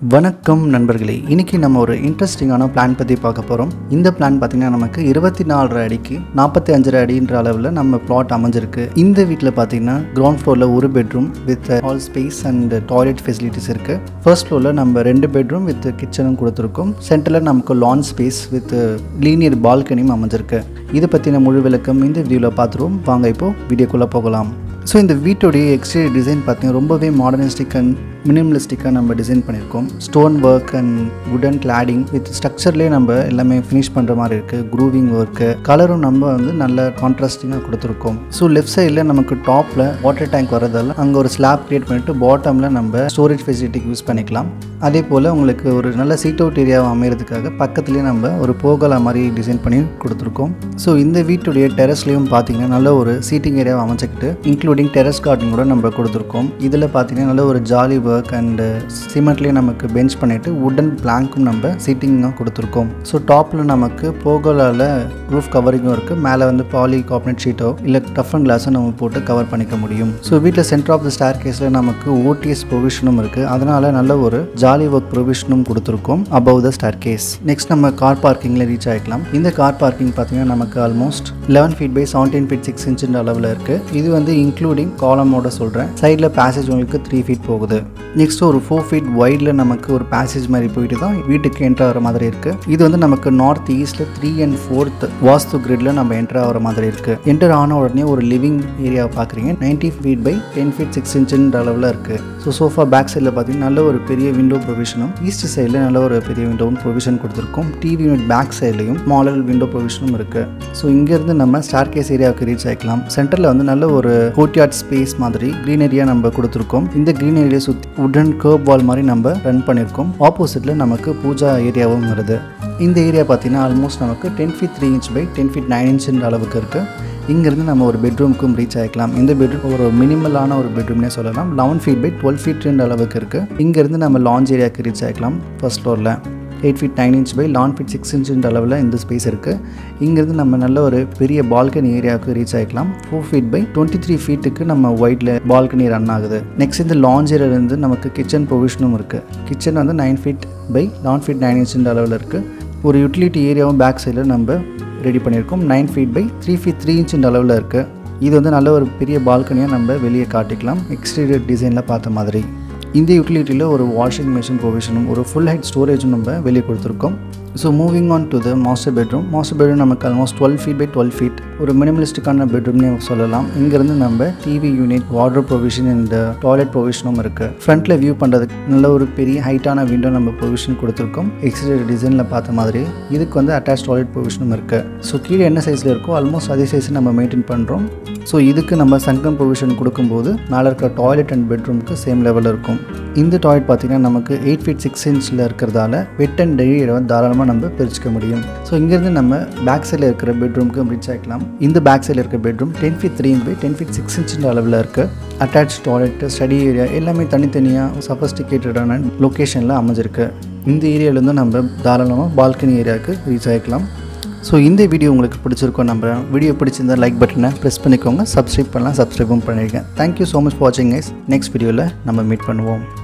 வணக்கம் நண்பர்களே இன்னைக்கு நம்ம ஒரு இன்ட்ரெஸ்டிங்கான பிளான் பற்றி பார்க்க போகிறோம் இந்த பிளான் பார்த்தீங்கன்னா நமக்கு இருபத்தி நாலரை அடிக்கு நாற்பத்தி அஞ்சரை அடின்ற அளவில் நம்ம பிளாட் அமைஞ்சிருக்கு இந்த வீட்டில் பார்த்தீங்கன்னா கிரவுண்ட் ஃப்ளோரில் ஒரு bedroom with hall space and toilet facilities இருக்குது ஃபர்ஸ்ட் ஃப்ளோரில் நம்ம ரெண்டு பெட்ரூம் வித் கிச்சனும் கொடுத்துருக்கோம் சென்டரில் நமக்கு லான் ஸ்பேஸ் வித் லீனியர் பால்கனியும் அமைஞ்சிருக்கு இதை பற்றின முழு விளக்கம் இந்த வீடியோவில் பார்த்துருவோம் வாங்க இப்போது வீடியோக்குள்ளே போகலாம் ஸோ இந்த வீட்டோடைய எக்ஸ்டீரியர் டிசைன் பார்த்தீங்கன்னா ரொம்பவே மாடர்னிஸ்டிக் அண்ட் மினிமலிஸ்டிக்காக நம்ம டிசைன் பண்ணியிருக்கோம் stone work and wooden cladding with ஸ்ட்ரக்சர்லேயே நம்ம எல்லாமே ஃபினிஷ் பண்ணுற மாதிரி இருக்குது க்ரூவிங் ஒர்க்கு கலரும் நம்ம வந்து நல்ல கான்ட்ராஸ்டிங்காக கொடுத்துருக்கோம் ஸோ லெஃப்ட் சைடில் நமக்கு டாப்பில் வாட்டர் டேங்க் வரதால அங்கே ஒரு ஸ்லாப் க்ரியேட் பண்ணிட்டு பாட்டமில் நம்ம ஸ்டோரேஜ் ஃபெசிலிட்டிக்கு யூஸ் பண்ணிக்கலாம் அதே போல் உங்களுக்கு ஒரு நல்ல சீட் அவுட் ஏரியாவை அமைகிறதுக்காக பக்கத்துலேயே நம்ம ஒரு போகலா மாதிரி டிசைன் பண்ணி கொடுத்துருக்கோம் ஸோ இந்த வீட்டுடைய டெரஸ்லேயும் பார்த்தீங்கன்னா நல்ல ஒரு சீட்டிங் ஏரியாவை அமைச்சிக்கிட்டு இன்க்ளூடிங் டெரஸ் கார்டன் கூட நம்ம கொடுத்துருக்கோம் இதில் பார்த்தீங்கன்னா நல்ல ஒரு ஜாலி ஒர்க் அண்டு சிமெண்ட்லேயே நமக்கு பெஞ்ச் பண்ணிவிட்டு வுடன் பிளாங்க்கும் நம்ம சீட்டிங்கும் கொடுத்துருக்கோம் ஸோ டாப்பில் நமக்கு போகலாவில் ரூஃப் கவரிங்கும் இருக்குது மேலே வந்து பாலி கார்பனேட் ஷீட்டோ இல்லை டஃபன் கிளாஸோ நம்ம போட்டு கவர் பண்ணிக்க முடியும் ஸோ வீட்டில் சென்டர் ஆஃப் த ஸ்டார் கேஸில் நமக்கு ஓடிஎஸ் ப்ரொவிஷனும் இருக்குது அதனால் நல்ல ஒரு ஜாலி ஒர்க் ப்ரொவிஷனும் கொடுத்துருக்கோம் above the staircase next நம்ம கார் பார்க்கிங்கில் ரீச் ஆகிக்கலாம் இந்த கார் பார்க்கிங் பார்த்தீங்கன்னா நமக்கு almost eleven feet by seventeen feet six இன்ச்சுன்ற அளவில் இருக்குது இது வந்து இன்க்ளூடிங் காலமோட சொல்கிறேன் சைடில் பேசேஜ் உங்களுக்கு த்ரீ ஃபீட் போகுது நெக்ஸ்ட் ஒரு ஃபோர் ஃபீட் வைடில் நமக்கு ஒரு பேசேஜ் மாதிரி போயிட்டு தான் வீட்டுக்கு என்ட்ரு ஆகிற மாதிரி இருக்குது இது வந்து நமக்கு நார்த் ஈஸ்ட்டில் த்ரீ அண்ட் ஃபோர்த் வாஸ்து கிரிட்ல நம்ம என்ட்ரு ஆகிற மாதிரி இருக்குது என்டர் ஆன உடனே ஒரு லிவிங் ஏரியாவை பார்க்குறீங்க ninety feet by ten feet six இன்ச்சுன்ற அளவில் இருக்குது ஸோ சோஃபா பேக் சைடில் பார்த்தீங்கன்னா நல்ல ஒரு பெரிய விண்டோ ப்ரொவிஷனும் ஈஸ்ட் சைடில் நல்ல ஒரு பெரிய விண்டோவும் ப்ரொவிஷன் கொடுத்துருக்கோம் டிவி யூனிட் பேக் சைட்லையும் மாடல் விண்டோ ப்ரொவிஷனும் இருக்குது ஸோ இங்கேருந்து நம்ம ஸ்டார் கேஸ் ஏரியாவுக்கு ரீச் ஆகிக்கலாம் சென்டரில் வந்து நல்ல ஒரு கோர்ட்யார்ட் ஸ்பேஸ் மாதிரி க்ரீனரியாக நம்ம கொடுத்துருக்கோம் இந்த க்ரீன் ஏரியா சுற்றி உடன் கர்ப் வால் மாதிரி நம்ம ரன் பண்ணியிருக்கோம் ஆப்போசிட்டில் நமக்கு பூஜா ஏரியாவும் வருது இந்த ஏரியா பார்த்தீங்கன்னா ஆல்மோஸ்ட் நமக்கு ten feet three inch by ten feet nine இன்ச்சுன்ற அளவுக்கு இருக்குது இங்கேருந்து நம்ம ஒரு பெட்ரூமுக்கும் ரீச் ஆகிக்கலாம் இந்த பெட்ரூம் ஒரு மினிமலான ஒரு பெட்ரூம்னே சொல்லலாம் லெவன் ஃபீட் பை டுவெல் ஃபீட்ன்ற அளவுக்கு இருக்குது இங்கேருந்து நம்ம லான்ச் ஏரியாவுக்கு ரீச் ஆகிக்கலாம் ஃபர்ஸ்ட் ஃப்ளோரில் eight feet nine inch by லான் ஃபீட் சிக்ஸ் இன்ச்சுன்ற அளவில் இந்த ஸ்பேஸ் இருக்குது இங்கேருந்து நம்ம நல்ல ஒரு பெரிய பால்கனி ஏரியாவுக்கு ரீச் ஆகிக்கலாம் four feet by twenty three ஃபீட்டுக்கு நம்ம ஒயிட்டில் பால்கனி ரன் ஆகுது நெக்ஸ்ட் இந்த லான்ச் ஏரியாலேருந்து நமக்கு கிச்சன் ப்ரொவிஷனும் இருக்குது கிச்சன் வந்து நைன் ஃபீட் பை லான் ஃபீட் நைன் இன்ச்சுன்ற அளவில் இருக்குது ஒரு யூட்டிலிட்டி ஏரியாவும் பேக் சைடில் நம்ம ரெடி பண்ணியிருக்கோம் nine feet by three feet three இன்ச்சுன்ற அளவில் இருக்குது இது வந்து நல்ல ஒரு பெரிய பால்கனியாக நம்ம வெளியே காட்டிக்கலாம் எக்ஸ்டீரியர் டிசைனில் பார்த்த மாதிரி இந்த யூட்டிலிட்டியில் ஒரு வாஷிங் மிஷின் ப்ரொவிஷனும் ஒரு ஃபுல் ஹைட் ஸ்டோரேஜும் நம்ம வெளியே கொடுத்துருக்கோம் so moving on to the master bedroom master bedroom நமக்கு almost twelve feet by twelve feet ஒரு மினிமலிஸ்டிக்கான பெட்ரூம்னே சொல்லலாம் இங்கேருந்து நம்ம டிவி யூனிட் வாட்டர் ப்ரொவிஷன் இந்த டாய்லெட் ப்ரொவிஷனும் இருக்குது ஃப்ரண்ட்டில் வியூ பண்ணுறதுக்கு நல்ல ஒரு பெரிய ஹைட்டான விண்டோ நம்ம ப்ரொவிஷன் கொடுத்துருக்கோம் எக்ஸ்டீரியர் டிசைனில் பார்த்த மாதிரி இதுக்கு வந்து அட்டாச் டாய்லெட் ப்ரொவிஷனும் இருக்குது ஸோ கீழே என்ன சைஸில் இருக்கோ ஆல்மோஸ்ட் அதே சைஸ் நம்ம மெயின்டைன் பண்ணுறோம் ஸோ இதுக்கு நம்ம சங்கம் ப்ரொவிஷன் கொடுக்கும்போது மேலே இருக்க டாய்லெட் அண்ட் பெட்ரூமுக்கு சேம் லெவலில் இருக்கும் இந்த டாய்லெட் பார்த்திங்கன்னா நமக்கு எயிட் ஃபீட் சிக்ஸ் இன்ச்சில் இருக்கிறதால வெட் அண்ட் டெய்லி வந்து தாராளமாக நம்ம பிரிச்சுக்க முடியும் ஸோ இங்கேருந்து நம்ம பேக் சைடில் இருக்கிற பெட்ரூமுக்கு ரீச் ஆகிக்கலாம் இந்த பேக் சைடில் இருக்க bedroom ten feet three by ten feet six இன்ச்சின்ற அளவில் இருக்குது அட்டாச் டாய்லெட்டு ஸ்டடி ஏரியா எல்லாமே தனித்தனியாக சஃபஸ்டிகேட்டடான லொக்கேஷனில் அமைஞ்சிருக்கு இந்த ஏரியாவிலேருந்து நம்ம தாராளமாக பால்கனி ஏரியாவுக்கு ரீச் ஆகிக்கலாம் ஸோ இந்த வீடியோ உங்களுக்கு பிடிச்சிருக்கோம் நம்புறேன் வீடியோ பிடிச்சிருந்தா லைக் பட்டனை ப்ரெஸ் பண்ணிக்கோங்க சப்ஸ்கிரைப் பண்ணலாம் சப்ஸ்கிரைபும் பண்ணியிருக்கேன் தேங்க்யூ ஸோ மச் ஃபார் வாட்சிங் கைஸ் நெக்ஸ்ட் வீடியோவில் நம்ம மீட் பண்ணுவோம்